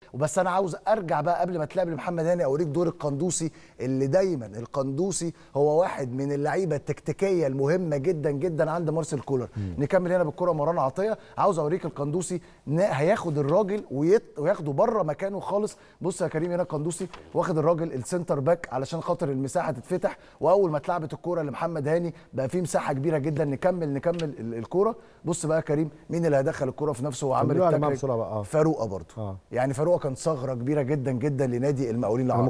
وبس انا عاوز ارجع بقى قبل ما تلعب لمحمد هاني اوريك دور القندوسي اللي دايما القندوسي هو واحد من اللعيبه التكتيكيه المهمه جدا جدا عند مارسيل كولر نكمل هنا بالكره مروان عطيه عاوز اوريك القندوسي ن- هياخد الراجل ويت... وياخده بره مكانه خالص بص يا كريم هنا القندوسي واخد الراجل السنتر باك علشان خاطر المساحه تتفتح واول ما اتلعبت الكوره لمحمد هاني بقى في مساحه كبيره جدا نكمل نكمل ال- الكوره بص بقى يا كريم مين اللي هيدخل الكوره في نفسه وعمل كملوا يا جماعة التاكل بسرعة بقى، آه. فاروقه برضه آه. يعني فاروقه كان ثغره كبيره جدا جدا لنادي المقاولين العرب